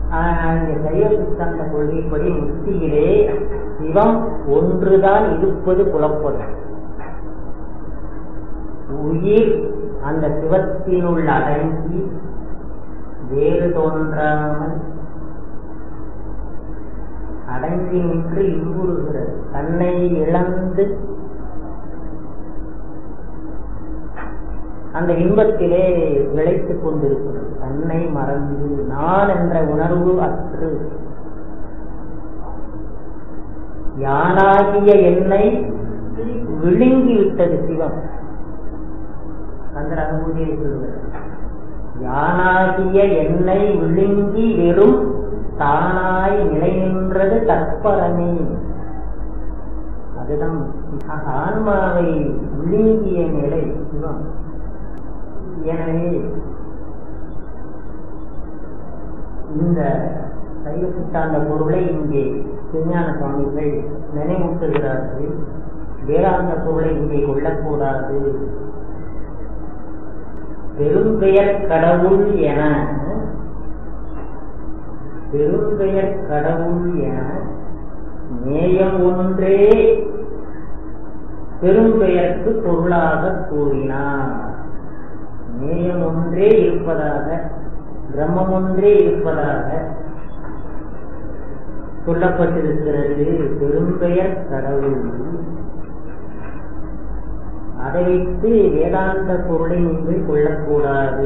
ஆஹ் இங்க சைவ சித்தாந்த கொள்கைப்படி முக்தியிலே சிவம் ஒன்றுதான் இருப்பது புலப்படும் உயிர் அந்த சிவத்தினுள் அடங்கி வேறு தோன்றாமல் அடங்கி நின்று இன்புறுகிறது தன்னை இழந்து அந்த இன்பத்திலே விளைத்துக் கொண்டிருக்கிறது தன்னை மறந்து நான் என்ற உணர்வு அற்று யானாகிய என்னை விழுங்கி விட்டது சிவம் கந்தர் அனுபூதியை சொல்லுகிறார் யானாகிய என்னை விழுங்கி வெறும் தானாய் நிலை நின்றது தற்பரமே அதுதான் ஆக ஆன்மாவை விழுங்கிய நிலை சிவம் எனவே இந்த சைவ சித்தாந்த பொருளை இங்கே விஞ்ஞான சுவாமிகள் நினைவூட்டுகிறார்கள் வேதாந்த பொருளை இங்கே கொள்ளக்கூடாது பெரும்பெயர் கடவுள் என பெரும்பெயர் கடவுள் என நேயம் ஒன்றே பெரும்பெயருக்கு பொருளாக கூறினார் நேயம் ஒன்றே இருப்பதாக பிரம்மம் ஒன்றே இருப்பதாக சொல்லப்பட்டிருக்கிறது பெரும்பெயர் கடவுள் அதை வைத்து வேதாந்த பொருளை நீங்கள் கொள்ளக்கூடாது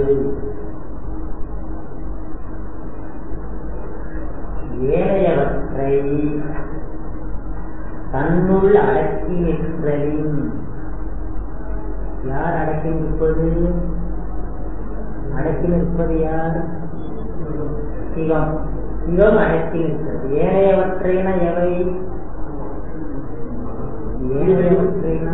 ஏனையவற்றை தன்னுள் அடக்கி நிற்றலின் யார் அடக்கி நிற்பது அடக்கி நிற்பது யார் சிவம் சிவம் அடக்கி நிற்கிறது ஏனையவற்றைன எவை ஏனையவற்றைன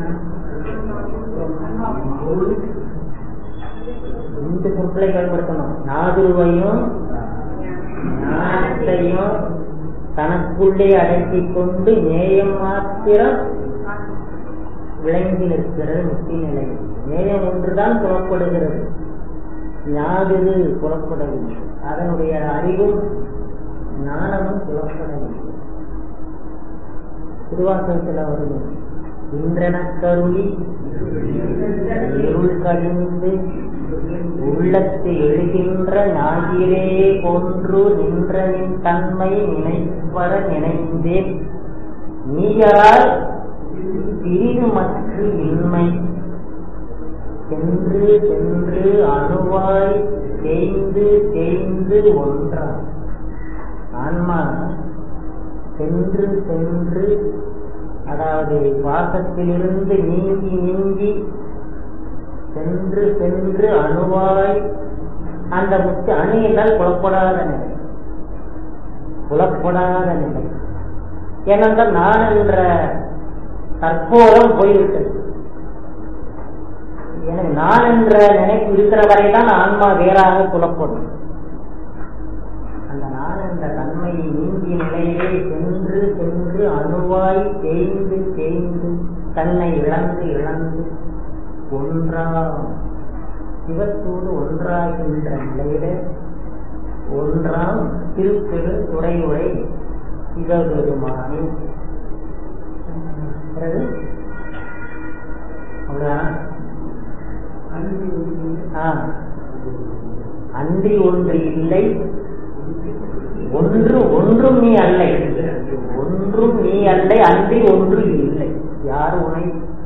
இந்த சொற்களை பயன்படுத்தணும் நாதுருவையும் ஞானத்தையும் தனக்குள்ளே அடக்கிக் கொண்டு நேயம் மாத்திரம் விளங்கி நிற்கிறது முக்தி நிலை நேயம் ஒன்றுதான் புறப்படுகிறது ஞாதிரு புறப்படவில்லை அதனுடைய அறிவும் ஞானமும் புறப்படவில்லை திருவாசகத்தில் வருது இன்றன கருளி இருள் கழிந்து உள்ளத்து எழுகின்ற ஞாயிறே போன்று நின்ற நின் தன்மை நினைப்பற நினைந்தேன் நீயால் பிரிவு மற்ற இன்மை சென்று சென்று அணுவாய் தேய்ந்து தேய்ந்து ஒன்றா ஆன்மா சென்று சென்று அதாவது பாசத்திலிருந்து நீங்கி நீங்கி சென்று சென்று அணுவாய் அந்த முத்து அணு என்றால் புலப்படாத நிலை புலப்படாத நிலை ஏனென்றால் நான் என்ற தற்போதம் போய்விட்டது எனவே நான் என்ற நினைப்பு இருக்கிற வரைதான் ஆன்மா வேறாக புலப்படும் அந்த நான் என்ற தன்மை நீங்கிய நிலையிலே சென்று சென்று அணுவாய் தேய்ந்து தேய்ந்து தன்னை இழந்து இழந்து ஒன்றா சிவத்தோடு ஒன்றாகின்ற நிலையில ஒன்றாம் திருப்பெரு துறையுரை சிவபெருமானி பிறகு அவ்வளவுதான் ஆ. அன்றி ஒன்று இல்லை ஒன்று ஒன்றும் நீ அல்ல ஒன்றும் நீ அல்ல அன்றி ஒன்று இல்லை யார் உனை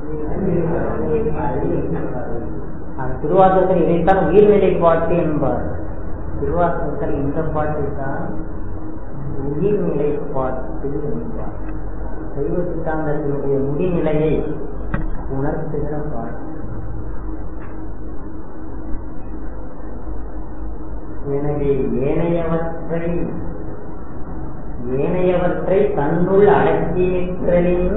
அது திருவாசகத்தில் இதைத்தான் உயிர்நிலை பாட்டு என்பார் திருவாசகத்தில் இந்த பாட்டு தான் உயிர்நிலை பாட்டு என்பார் சைவ சித்தாந்தத்தினுடைய முடிநிலையை உணர்த்துகிற பாட்டு எனவே ஏனையவற்றை ஏனையவற்றை தன்னுள் அடக்கி நிற்றலின்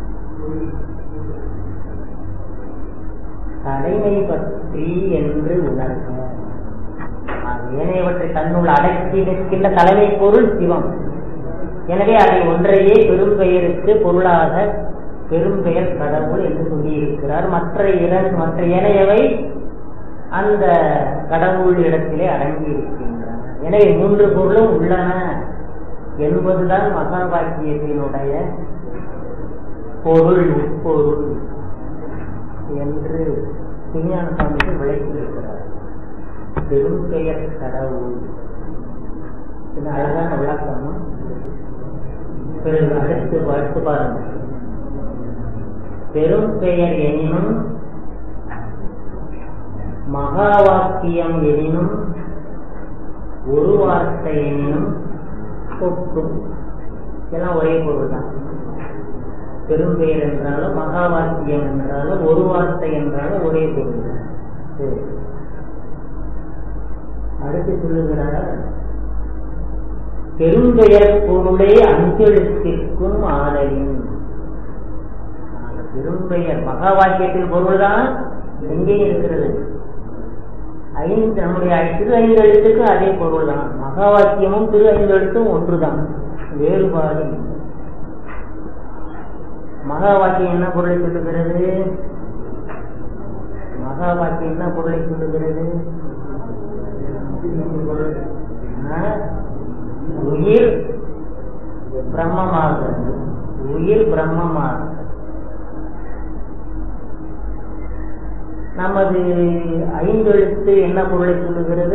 தலைமை பற்றி என்று உணர்க ஆக, ஏனையவற்றை தன்னுள் அடக்கி நிற்கின்ற தலைமை பொருள் சிவம் எனவே அதை ஒன்றையே பெரும்பெயருக்கு பொருளாக பெரும்பெயர் கடவுள் என்று சொல்லியிருக்கிறார் மற்ற இரண்டு மற்ற ஏனையவை அந்த கடவுள் இடத்திலே அடங்கி இருக்கின்றன எனவே மூன்று பொருளும் உள்ளன என்பதுதான் மகா வாக்கியத்தினுடைய பொருள் உட்பொருள் என்று விஞ்ஞான சுவாமிகள் விளக்கியிருக்கிறார் பெரும் பெயர் கடவுள் இது அழகான விளக்கம் பிறகு அடுத்து அடுத்து பாருங்க பெரும் பெயர் எனினும் மகா வாக்கியம் எனினும் ஒரு வார்த்தை எனினும் கொட்டும் எல்லாம் ஒரே பொருள் தான் பெரும் பெயர் என்றாலும் மகா வாக்கியம் என்றாலும் ஒரு வார்த்தை என்றாலும் ஒரே பொருள் தான் சரி. அடுத்து சொல்லுகிறார் பெரும்பெயர் பொருளே அஞ்செழுத்திற்கும் ஆதலின் பெரும்பெயர் மகா வாக்கியத்தின் பொருள்தான் எங்கே இருக்கிறது ஐந்து நம்முடைய திரு ஐந்து எழுத்துக்கு அதே பொருள் தான் மகா வாக்கியமும் திரு ஐந்து எழுத்தும் ஒன்றுதான் வேறுபாடு இல்லை. மகா வாக்கியம் என்ன பொருளை சொல்லுகிறது மகா வாக்கியம் என்ன பொருளை சொல்லுகிறது ஆ? உயிர் பிரம்மமாகிறது உயிர் பிரம்மமாகிறது நமது ஐந்தெழுத்து என்ன பொருளை சொல்லுகிறது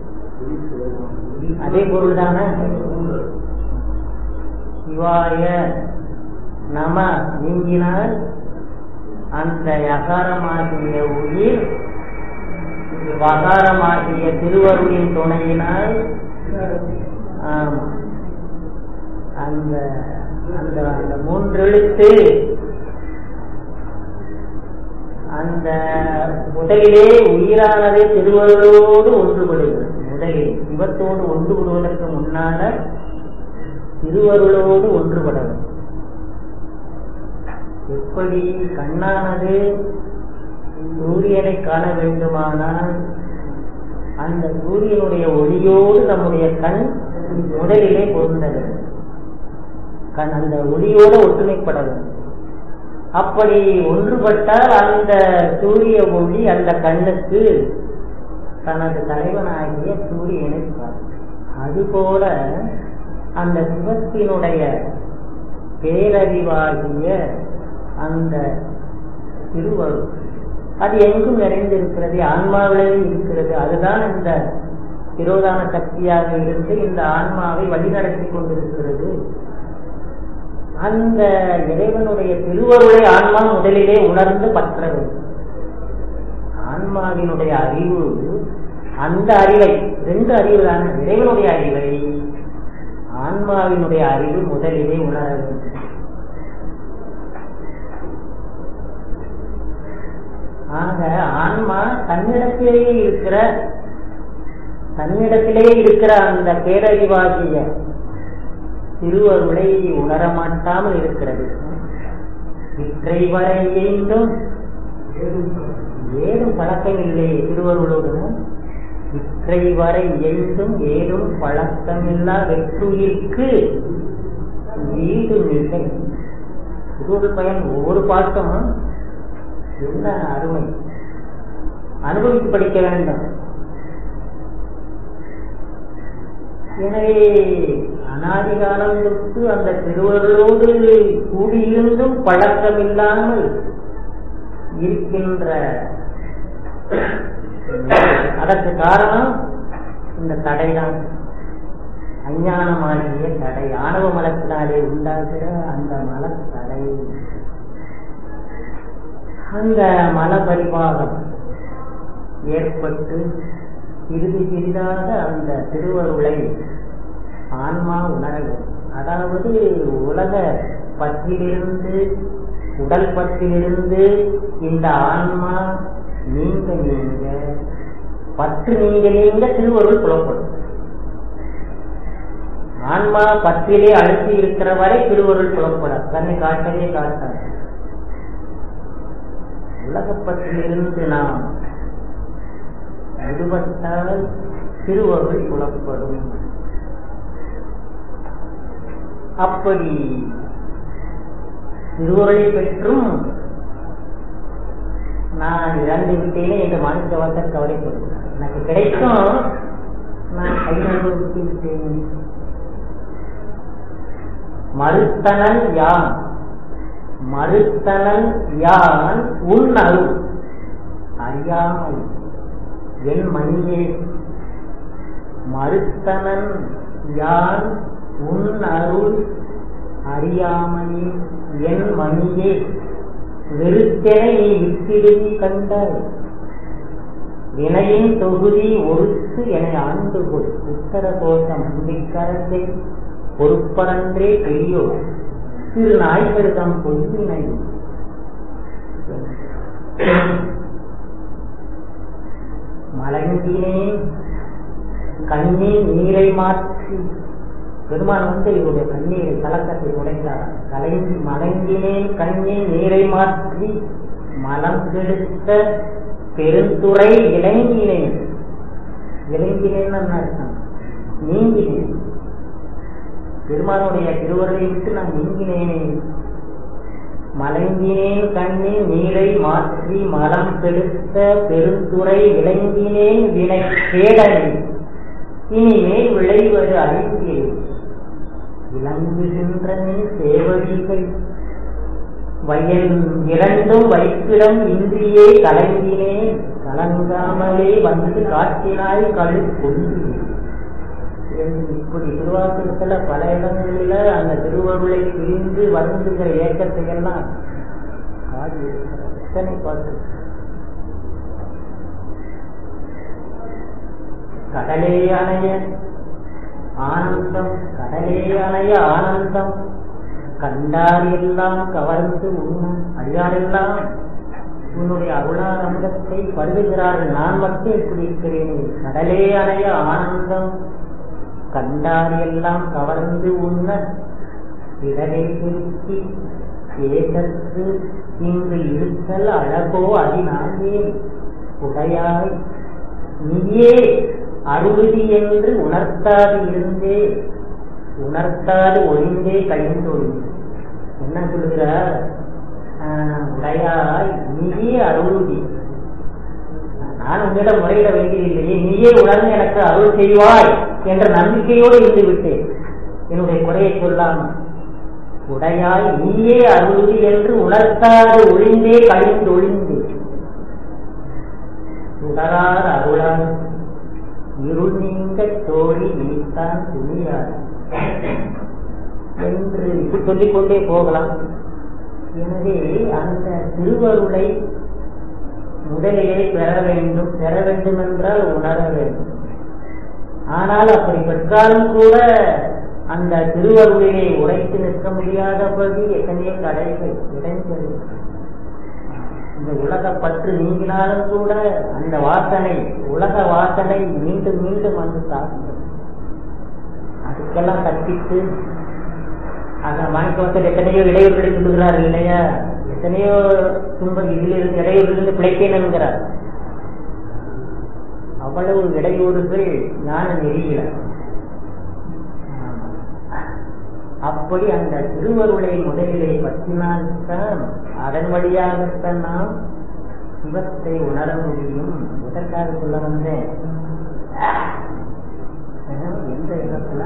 அதே பொருள் தானே சிவாய நம நீங்கினால் அந்த யகாரமாகிய உயிர் வகாரமாகிய திருவருளின் துணையினால் ஆமா அந்த அந்த அந்த மூன்றெழுத்து அந்த முதலிலே உயிரானது திருவருளோடு ஒன்றுபடுகிறது முதலில் சிவத்தோடு ஒன்றுபடுவதற்கு முன்னால திருவருளோடு ஒன்றுபட வேண்டும் எப்படி கண்ணானது சூரியனை காண வேண்டுமானால் அந்த சூரியனுடைய ஒளியோடு நம்முடைய கண் முதலிலே பொருந்த வேண்டும் கண் அந்த ஒளியோடு ஒற்றுமைப்பட வேண்டும் அப்படி ஒன்றுபட்டால் அந்த சூரிய ஒளி அந்த கண்ணுக்கு தனது தலைவனாகிய சூரியனை பார்க்கும் அதுபோல அந்த சிவத்தினுடைய பேரறிவாகிய அந்த திருவருள் அது எங்கும் நிறைந்திருக்கிறது ஆன்மாவிலே இருக்கிறது அதுதான் இந்த திரோதான சக்தியாக இருந்து இந்த ஆன்மாவை வழிநடத்தி கொண்டிருக்கிறது அந்த இறைவனுடைய திருவருளை ஆன்மா முதலிலே உணர்ந்து பற்ற வேண்டும் ஆன்மாவினுடைய அறிவு அந்த அறிவை ரெண்டு அறிவு தானே இறைவனுடைய அறிவை ஆன்மாவினுடைய அறிவு முதலிலே உணர வேண்டும் ஆக ஆன்மா தன்னிடத்திலேயே இருக்கிற தன்னிடத்திலேயே இருக்கிற அந்த பேரறிவாகிய திருவருளை உணரமாட்டாமல் இருக்கிறது இற்றை வரை எய்ந்தும் ஏதும் பழக்கம் இல்லை திருவருளோடு இற்றை வரை எய்ந்தும் ஏதும் பழக்கமில்லா வெற்றுயிர்க்கு வீடு இல்லை திருவருள் பயன் ஒவ்வொரு பாட்டும் என்ன அருமை அனுபவித்து படிக்க வேண்டும் எனவே அனாதிகாலம் தொட்டு அந்த திருவருளோடு கூடியிருந்தும் பழக்கமில்லாமல் இருக்கின்ற அதற்கு காரணம் இந்த தடைதான் அஞ்ஞானமாகிய தடை ஆணவ மலத்தினாலே உண்டாகிற அந்த மலத்தடை அந்த மல பரிபாகம் ஏற்பட்டு சிறிது சிறிதாக அந்த திருவருளை ஆன்மா உணர வேண்டும் அதாவது உலக பற்றிலிருந்து உடல் பற்றிலிருந்து இந்த ஆன்மா நீங்க நீங்க பற்று நீங்க நீங்க திருவருள் புலப்படும் ஆன்மா பற்றிலே அழுத்தி இருக்கிற வரை திருவருள் புலப்பட தன்னை காட்டவே காட்டாது உலகப்பற்றிலிருந்து நாம் விடுபட்டால் திருவருள் புலப்படும் அப்படி திருவருளை பெற்றும் நான் இழந்து விட்டேனே என்று மாணிக்கவாசர் கவலைப்படுகிறார் எனக்கு கிடைக்கும் நான் கையில் விட்டு விட்டேன் மறுத்தனன் யான் மறுத்தனன் யான் உன் அருள் அறியாமல் என் மணியே மறுத்தனன் யான் உன் அருள் அறியாமையே என் மணியே வெறுத்தென நீ விட்டிடுதி கண்டாய் வினையின் தொகுதி ஒருத்து என ஆண்டு கொள் உத்தர கோஷம் முந்திக்கரத்தை பொறுப்பரன்றே பெரியோ திரு நாய்கருதம் பொய்வினை மலங்கினேன் கண்ணீர் நீரை மாற்றி பெருமான் வந்து இவருடைய கண்ணீர் கலக்கத்தை உடைத்தார் கலைஞ்சி மலங்கினேன் கண்ணீர் நீரை மாற்றி மலம் கெடுத்த பெருந்துறை இளங்கினேன் இளங்கினேன்னு அர்த்தம் நீங்கினேன் பெருமானுடைய திருவருளை விட்டு நான் நீங்கினேனே மலங்கினேன் கண்ணே நீரை மாற்றி மலம் பெடுத்த பெருந்துறை விளங்கினேன் வினை கேடனே இனிமேல் விளைவது அறிந்தேன் விளங்குகின்ற சேவடிகள் வயல் இரண்டும் வைப்பிடம் இன்றியே கலங்கினேன் கலங்காமலே வந்து காட்டினாய் கழு கொண்டு இப்படி திருவாசகத்துல பல இடங்களில அந்த திருவருளை பிரிந்து வருந்துகிற ஏக்கத்தை எல்லாம் காது எத்தனை பாட்டு கடலே அணைய ஆனந்தம் கடலே அணைய ஆனந்தம் கண்டார் எல்லாம் கவர்ந்து உண்ண அழியாரெல்லாம் உன்னுடைய அருளார் அமுதத்தை பருகுகிறார்கள் நான் மட்டும் இப்படி இருக்கிறேனே கடலே அணைய ஆனந்தம் கண்டார் எல்லாம் கவர்ந்து உண்ண இடரை திருத்தி ஏதற்கு இங்கு இருத்தல் அழகோ அதினாயே உடையாய் நீயே அருளுதி என்று உணர்த்தாது இருந்தே உணர்த்தாது ஒழிந்தே கழிந்து ஒழிந்து என்ன சொல்லுகிறார் உடையாய் நீயே அருளுதி நான் உன்னிடம் முறையிட வேண்டியதில்லையே நீயே உணர்ந்து எனக்கு அருள் செய்வாய் என்ற நம்பிக்கையோடு இருந்து விட்டேன் என்னுடைய குறையை சொல்லாமல் உடையாய் நீயே அருளுதி என்று உணர்த்தாது ஒளிந்தே கழிந்து ஒளிந்து சுடரார் அருளார் இருள் நீங்க தோழி நீத்தான் துணியார் என்று இப்படி சொல்லிக் கொண்டே போகலாம் எனவே அந்த திருவருளை முதலிலே பெற வேண்டும் பெற வேண்டும் என்றால் உணர வேண்டும் ஆனால் அப்படி பெற்றாலும் கூட அந்த திருவருளிலே உரைத்து நிற்க முடியாதபடி எத்தனையோ தடைகள் இடைஞ்சல் இந்த உலக பற்று நீங்கினாலும் கூட அந்த வாசனை உலக வாசனை மீண்டும் மீண்டும் வந்து தாக்குகிறது அதுக்கெல்லாம் கற்பித்து அந்த மாணிக்கவத்தில் எத்தனையோ இடையூறுகளை சொல்லுகிறார்கள் இல்லையா எத்தனையோ துன்பம் இதிலிருந்து இடையூறிலிருந்து பிழைத்தேன் என்கிறார் அவ்வளவு இடையூறுகள் ஞான நெறியில அப்படி அந்த திருவருளை முதலிலே பற்றினால்தான் அதன் வழியாகத்தான் நாம் சிவத்தை உணர முடியும் எதற்காக சொல்ல வந்தேன் எந்த இடத்துல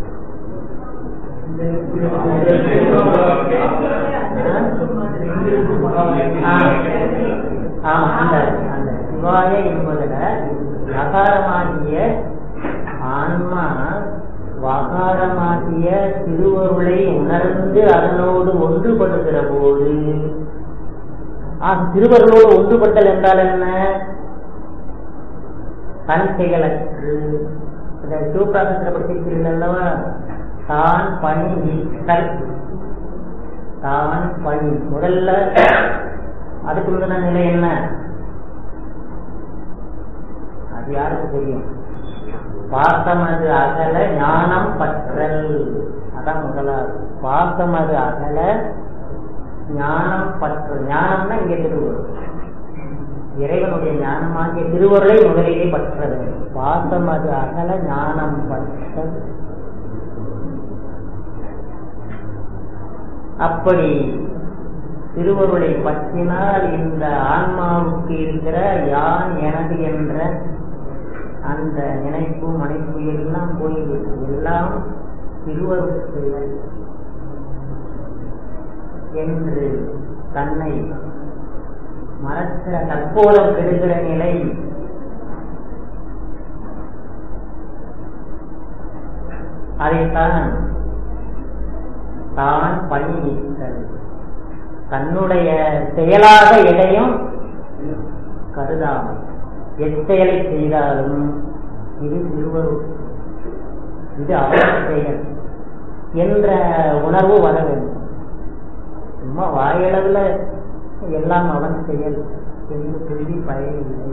அந்த அந்த சிவாய என்பதுல நகாரமாகிய ஆன்மா வகாரமாகிய திருவருளை உணர்ந்து அதனோடு ஒன்றுபடுகிற போது திருவருளோடு ஒன்றுபட்டல் என்றால் என்ன தன் செயலற்று சிவபிராசத்தில் படிச்சிருக்கிறீர்கள் அல்லவா தான் பணி நீத்தல் தான் பணி முதல்ல அதுக்கு முந்தின நிலை என்ன அது யாருக்கு தெரியும் பாசமது அகல ஞானம் பற்றல் அதான் முதலாவது பாசமது அகல ஞானம் பற்றல் ஞானம்னா இங்க திருவருள் இறைவனுடைய ஞானமாகிய திருவருளை முதலிலே பற்ற வேண்டும் பாசமது அகல ஞானம் பற்றல் அப்படி திருவருளை பற்றினால் இந்த ஆன்மாவுக்கு இருக்கிற யான் எனது என்ற அந்த நினைப்பு மனைப்பு எல்லாம் போய் எல்லாம் திருவருள் செயல் என்று தன்னை மறக்கிற கற்போலம் கெடுகிற நிலை அதைத்தான் தான் பணி நீத்தல் தன்னுடைய செயலாக எதையும் கருதாமல் எச்செயலை செய்தாலும் இது திருவருள் இது அவன் செயல் என்ற உணர்வு வர வேண்டும் சும்மா வாயளவுல எல்லாம் அவன் செயல் என்று சொல்லி பயனில்லை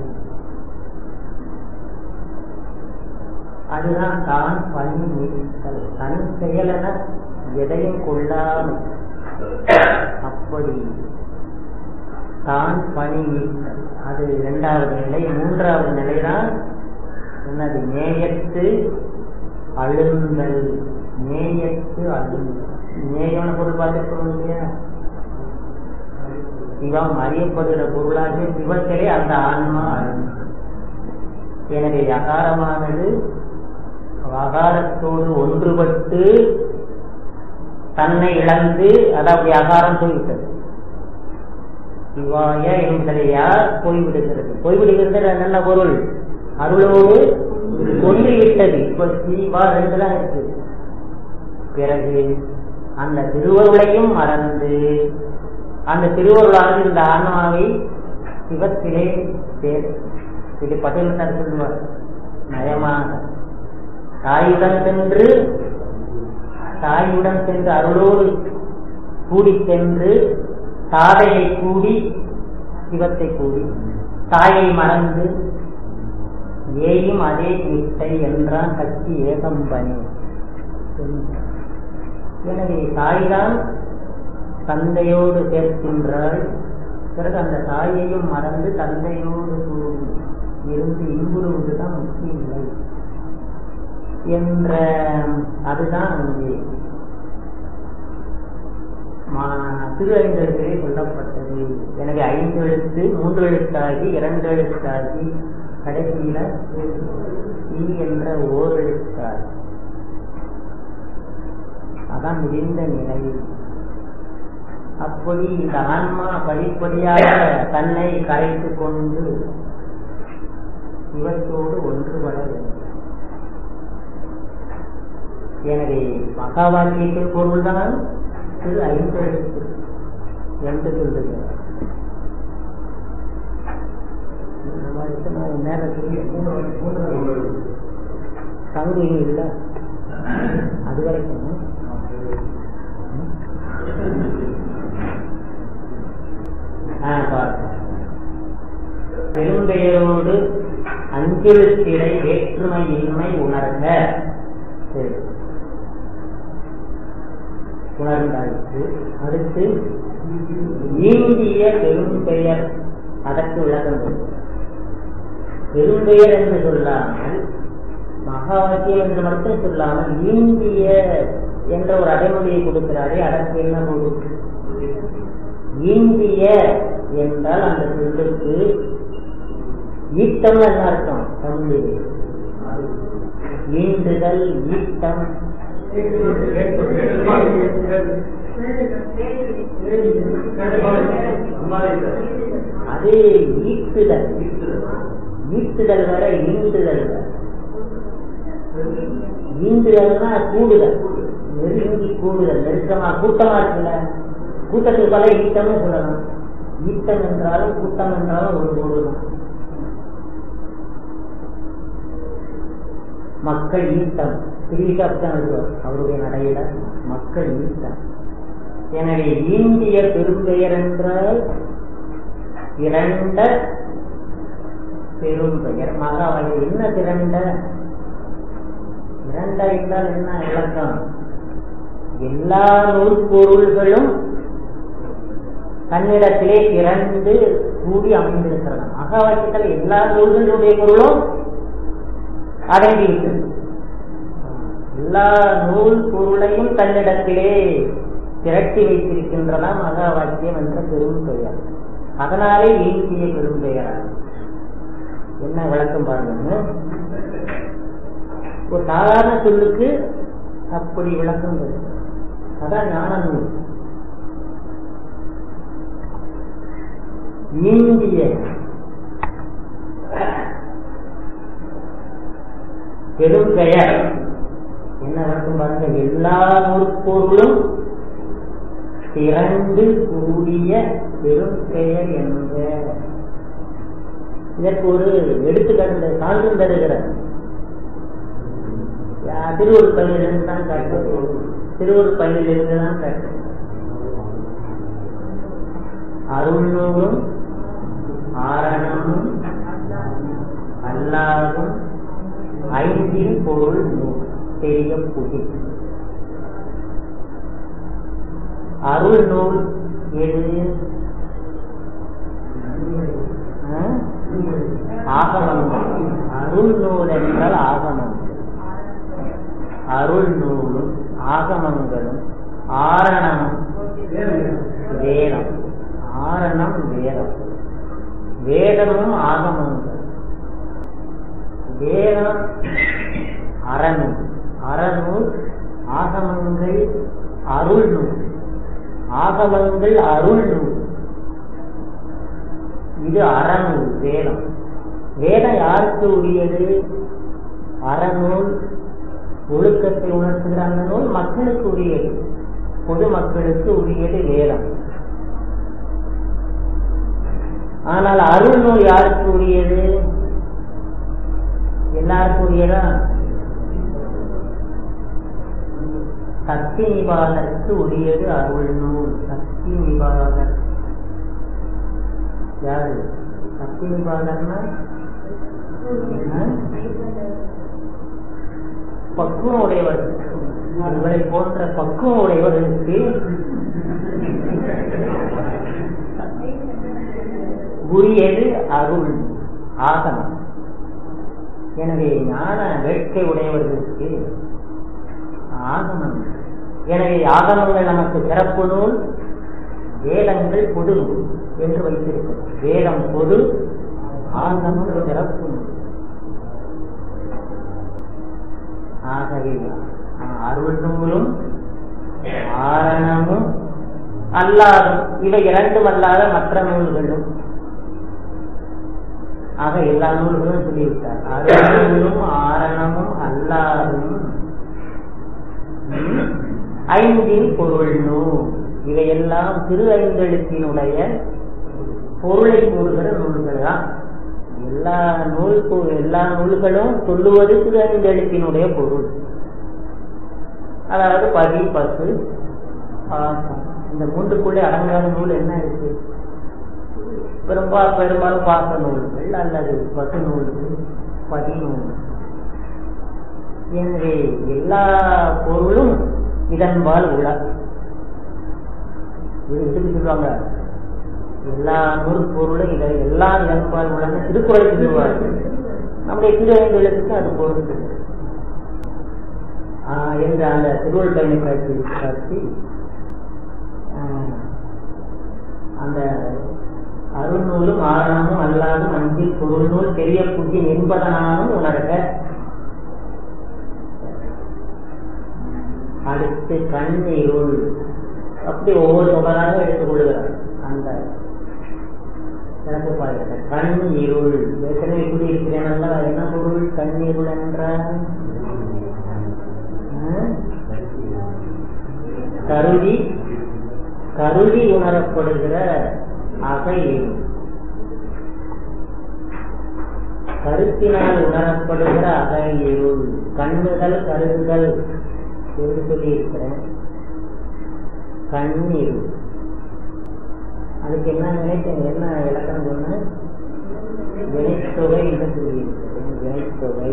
அதுதான் தான் பணி நீத்தல் தன் செயலென எதையும் கொள்ளாமல் அப்படி தான் பணி நீத்தல் அது இரண்டாவது நிலை மூன்றாவது நிலைதான் என்னது நேயத்து அழுந்தல் நேயத்து அழுந்தல் நேயமான பொருள் பார்த்துருக்கோம் இல்லையா சிவம் அறியப்படுகிற பொருளாகிய சிவத்திலே அந்த ஆன்மா அழுந்தல் எனவே அகாரமானது அகாரத்தோடு ஒன்றுபட்டு தன்னை இழந்து அதாவது அகாரம் போய்விட்டது சிவாய என்பதையா போய்விடுகிறது போய்விடுகிறது நல்ல பொருள் அருளோடு ஒன்றிவிட்டது இப்ப சிவா ரெண்டு தான் இருக்கு பிறகு அந்த திருவருளையும் மறந்து அந்த திருவருளானது இந்த ஆன்மாவை சிவத்திலே சேர் இது பட்டியல் தான் சொல்லுவார் நயமாக தாயுடன் சென்று தாயுடன் சென்று அருளோடு கூடி சென்று தாதையை கூடி சிவத்தை கூடி தாயை மறந்து ஏயும் அதே நிட்டை என்றான் கட்சி ஏகம்பனி எனவே தாய்தான் தந்தையோடு சேர்க்கின்றாள் பிறகு அந்த தாயையும் மறந்து தந்தையோடு கூடி இருந்து இன்புறுவதுதான் முக்கிய நிலை என்ற அதுதான் இங்கே திரு ஐந்தெழுத்திலே சொல்லப்பட்டது எனவே ஐந்து எழுத்து மூன்று எழுத்தாகி இரண்டு எழுத்தாகி கடைசியில ஈ என்ற ஓர் எழுத்தாகி அதான் முடிந்த நிலை அப்படி இந்த ஆன்மா படிப்படியாக தன்னை கரைத்து கொண்டு இவற்றோடு ஒன்றுபட வேண்டும் எனவே மகா வாக்கியத்தின் பொருள்தான் திரு ஐந்து எழுத்து என்று சொல்லுகிறார் தங்கு இல்லை அது வரைக்கும் பெரும்பெயரோடு அஞ்செழுத்திடை வேற்றுமையின்மை உணர்ந்த உணர்ந்தாயிற்று அடுத்து ஈண்டிய பெரும்பெயர் அதற்கு விளக்கம் பெரும்பெயர் என்று சொல்லாமல் மகா வாக்கியம் என்று மட்டும் சொல்லாமல் ஈண்டிய என்ற ஒரு அடைமொழியை கொடுக்கிறாரே அதற்கு என்ன பொருள் ஈண்டிய என்றால் அந்த சொல்லுக்கு ஈட்டம் என்ன அர்த்தம் தமிழில் ஈண்டுதல் ஈட்டம் அது ஈட்டுதல் ஈட்டுதல் வர ஈண்டுதல் ஈண்டுதல்னா கூடுதல் நெருங்கி கூடுதல் நெருக்கமா கூட்டமா இருக்குல்ல கூட்டத்துக்கு பல ஈட்டம்னு சொல்லலாம் ஈட்டம் என்றாலும் கூட்டம் என்றாலும் ஒரு பொருள்தான் மக்கள் ஈட்டம் திருவிக்காப்தான் எழுதுவார் அவருடைய நடையில மக்கள் ஈட்டம் எனவே இந்திய பெரும்பெயர் என்றால் திரண்ட பெரும்பெயர் மகாவலி என்ன திரண்ட திரண்ட என்றால் என்ன விளக்கம் எல்லா நூற்பொருள்களும் தன்னிடத்திலே திரண்டு கூடி அமைந்திருக்கிறது மகாவாக்கியத்தில் எல்லா நூல்களுடைய பொருளும் அடங்கிவிட்டது எல்லா நூல் பொருளையும் தன்னிடத்திலே திரட்டி வைத்திருக்கின்றன மகா வாக்கியம் என்ற பெரும் பெயர் அதனாலே ஈட்டிய பெரும் பெயரா என்ன விளக்கம் பாருங்க ஒரு சாதாரண சொல்லுக்கு அப்படி விளக்கம் வரும். அதான் ஞான நூல் இந்திய பெரும்பெயர் என்ன வழக்கம் பாருங்க எல்லா நூற்பொருளும் திரண்டு கூடிய பெரும்பெயர் என்ற இதற்கு ஒரு எடுத்துக்காட்டு சான்று தருகிறார் யா- திருவூர் பள்ளியிலிருந்து தான் காட்டுறது திருவூர் பள்ளியிலிருந்து தான் காட்டுறது அருள்நூலும் ஆரணமும் அல்லாதும் ஐந்தின் பொருள் நூல் பெரிய புதி அருள் நூல் எது ஆ? ஆகமங்கள் அருள் நூல் என்றால் ஆகமங்கள் அருள் நூலும் ஆகமங்களும் ஆரணமும் வேதம் ஆரணம் வேதம் வேதமும் ஆகமங்கள் வேதம் அறநூல் அறநூல் ஆகமங்கள் அருள் நூல் ஆகமங்கள் அருள் நூல் இது அறநூல் வேதம் வேதம் யாருக்கு உரியது அறநூல் ஒழுக்கத்தை உணர்த்துகிற அந்த நூல் மக்களுக்கு உரியது பொதுமக்களுக்கு உரியது வேதம் ஆனால் அருள் நூல் யாருக்கு உரியது எல்லாருக்கும் உரியதா சக்தி நிவாதற்கு உரியது அருள் நூல் சக்தி நிவாதர் யாரு சக்தி நிவாதர்னா என்ன? பக்குவம் உடையவர் உங்களை போன்ற பக்குவம் உடையவர்களுக்கு உரியது அருள் ஆகமம் எனவே ஞான வேட்கை உடையவர்களுக்கு ஆகமம் எனவே ஆகமங்கள் நமக்கு சிறப்பு நூல் வேதங்கள் பொது நூல் என்று வைத்திருக்கும் வேதம் பொது ஆகமம் சிறப்பு நூல் ஆகவே அருள் நூலும் ஆரணமும் அல்லாதும் இவை இரண்டும் அல்லாத மற்ற நூல்களும் ஆக எல்லா நூல்களும் சொல்லிவிட்டார் அருள் நூலும் ஆரணமும் அல்லாதும் ம், ஐந்தின் பொருள் நூல் இவையெல்லாம் திரு ஐந்தெழுத்தினுடைய பொருளை கூறுகிற நூல்கள் தான் எல்லா நூல் கூ- எல்லா நூல்களும் சொல்லுவது திரு ஐந்தெழுத்தினுடைய பொருள் அதாவது பதி பசு பாசம் இந்த மூன்றுக்குள்ளே அடங்காத நூல் என்ன இருக்கு பெரும்பா பெரும்பாலும் பாச நூல்கள் அல்லது பசு நூல்கள் பதி நூல்கள் எனவே எல்லா பொருளும் இதன்பால் உள்ள இது எப்படி சொல்லுவாங்க எல்லா நூற்பொருளும் இதை எல்லா இதன்பால் உள்ளன்னு திருக்குறள் சொல்லுவார் நம்முடைய திரு ஐந்துகளுக்கு அது பொருள் ஆஹ் என்ற அந்த திருவள் பயணி காட்சி காட்சி ஆஹ் அந்த அருள்நூலும் ஆரணமும் அல்லாதும் அஞ்சில் பொருள் நூல் பெரிய புத்தி என்பதனாலும் உணர்க அடுத்து கண் இருள் அப்படி ஒவ்வொரு தொகராக எடுத்துக் கொள்கிறார் அந்த எனக்கு பாருங்க கண் இருள் ஏற்கனவே இப்படி இருக்கிறேன் அல்லவா என்ன பொருள் கண் இருள் என்றால் ஆ? கருவி கருவி உணரப்படுகிற அகை இருள் கருத்தினால் உணரப்படுகிற அகை இருள் கண்ணுதல் கருதுதல் என்று சொல்லி இருக்கிறேன் கண்ணீர் அதுக்கு என்ன நினைச்சேன் என்ன இலக்கணம் சொன்ன வினைத்தொகை என்று சொல்லி இருக்கிறேன் வினைத்தொகை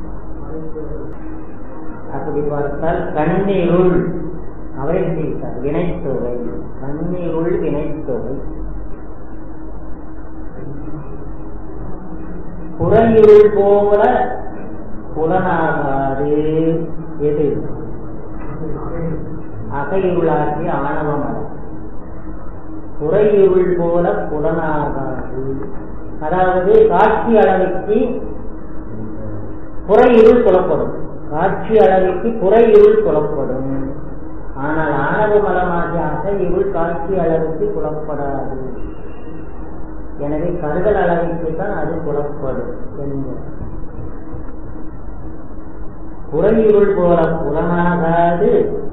அப்படி பார்த்தால் கண்ணீருள் அவரே சொல்லியிருக்கார் வினைத்தொகை கண்ணீருள் வினைத்தொகை புறயிருள் போல புலனாகாது எது அகையுள்ளாகி ஆணவம் அல்ல. புறையுள் போல புலனாகாது அதாவது காட்சி அளவுக்கு புறையிருள் புலப்படும் காட்சி அளவிற்கு புற இருள் புலப்படும் ஆனால் ஆணவ மலமாகிய அக இருள் காட்சி அளவுக்கு புலப்படாது எனவே கருதல் அளவிற்கு தான் அது புலப்படும் என்கிற புறையிருள் போல புலனாகாது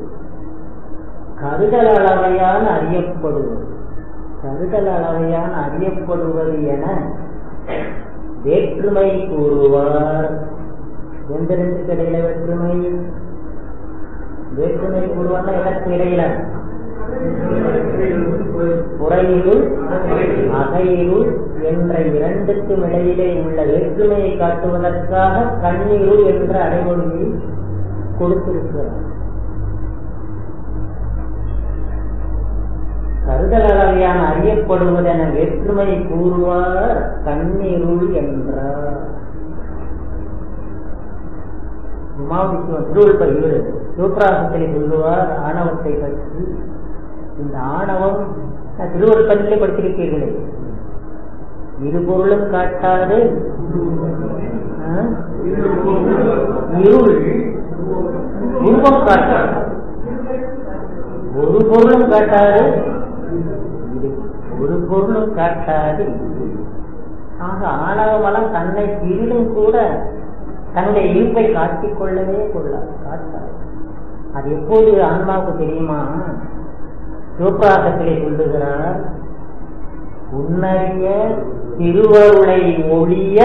கருதல் அளவையான அறியப்படுவது கருதல் அளவையான அறியப்படுவது என வேற்றுமை கூறுவார் எந்த ரெண்டுக்கு இடையில வேற்றுமை வேற்றுமை கூறுவார்னா எனக்கு இடையில புறையிருள் அகையிருள் என்ற இரண்டுக்கும் இடையிலே உள்ள வேற்றுமையை காட்டுவதற்காக கண்ணீருள் என்ற அடைமொழியை கொடுத்திருக்கிறார் கருதல் அளவையான அறியப்படுவதென வேற்றுமை கூறுவார் கண்ணீருள் என்றார் உமாவிஷ்ணு திருவள்ளுவர் இவர் சிவபிராசத்திலே சொல்லுவார் ஆணவத்தை பற்றி இந்த ஆணவம் திருவருப்பதிலே படித்திருப்பீர்களே இருபொருளும் காட்டாது இருள் உருவம் காட்டாது ஒரு பொருளும் காட்டாது ஒரு பொருளும் காட்டாது ஆக ஆணவ மலம் தன்னை சிறிதும் கூட தன்னுடைய இருப்பை காட்டிக் கொள்ளவே கொள்ளாது காட்டாது அது எப்போது ஆன்மாவுக்கு தெரியுமா சிவபிராசத்திலே சொல்லுகிறார் உன்னறிய திருவருளை ஒழிய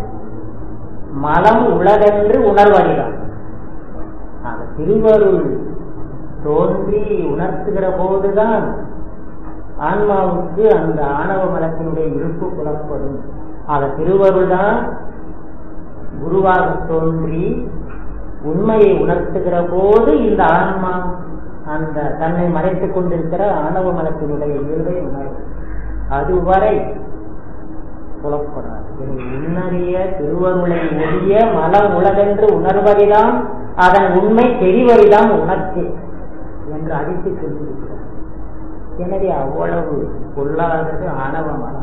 மலம் உலகென்று உணர்வறிதான் ஆக திருவருள் தோன்றி உணர்த்துகிற போதுதான் ஆன்மாவுக்கு அந்த ஆணவ மலத்தினுடைய இருப்பு புலப்படும் ஆக திருவருள் தான் குருவாக தோன்றி உண்மையை உணர்த்துகிற போது இந்த ஆன்மா அந்த தன்னை மறைத்துக் கொண்டிருக்கிற ஆணவ மலத்தினுடைய இயல்பை உணரும் அதுவரை புலப்படாது உன்னறிய திருவருளை ஒழிய மலம் உலகென்று உணர்வதிதான் அதன் உண்மை தெரிவதிதான் உணர்ச்சி என்று அடித்து சொல்லியிருக்கிறார் எனவே அவ்வளவு பொல்லாதது ஆணவ மலம்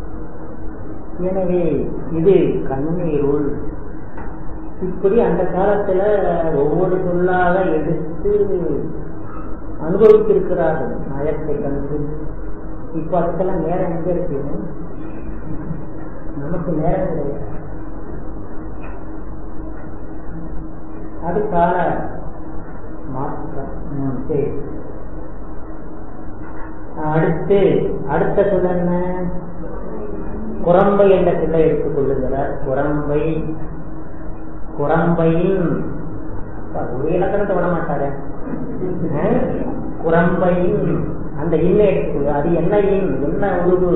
எனவே இது கண்ணீருள் இப்படி அந்த காலத்துல ஒவ்வொரு சொல்லாக எடுத்து அனுபவித்திருக்கிறார்கள் நயத்தை கண்டு இப்ப அதுக்கெல்லாம் நேரம் எங்க இருக்கு நமக்கு நேரம் கிடையாது அது கால மாற்றம் சரி அடுத்து அடுத்த சொல்ல என்ன குரம்பை என்ற சொல்லை எடுத்துக் கொள்ளுகிறார் குரம்பை குரம்பையின் ஒரு இலக்கணத்தை விட மாட்டாரு குரம்பையின் அந்த இன்னை எடுத்துக்கொள்ளு அது என்ன இன் என்ன உருவு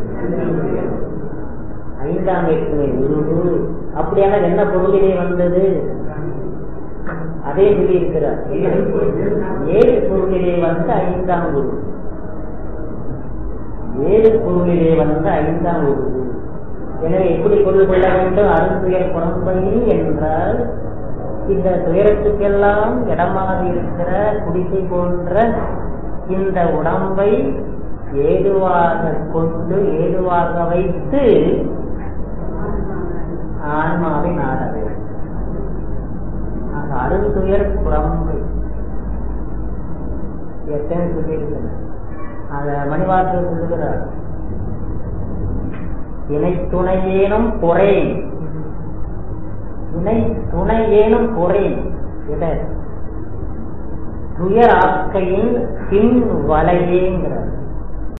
ஐந்தாம் வேற்றுமை உருவு அப்படியான என்ன பொருளிலே வந்தது அதே சொல்லி இருக்கிறார் ஏழு பொருளிலே வந்த ஐந்தாம் உருவு ஏழு பொருளிலே வந்த ஐந்தாம் உருவு எனவே எப்படி பொருள் கொள்ள வேண்டும் அருந்துயர் புறம்பையில் என்றால் இந்த துயரத்துக்கெல்லாம் இடமாக இருக்கிற குடிசை போன்ற இந்த உடம்பை ஏதுவாக கொண்டு ஏதுவாக வைத்து ஆன்மாவை நாட வேண்டும் ஆக அருந்துயர் புறம்பை எத்தனை சொல்லியிருக்கிறேன் அத மணிவாசல் சொல்லுகிறார் இணை துணையேனும் பொறேன் இணை துணையேனும் பொறேன் எதை துயர் ஆக்கையின் பின் வலையேங்கிற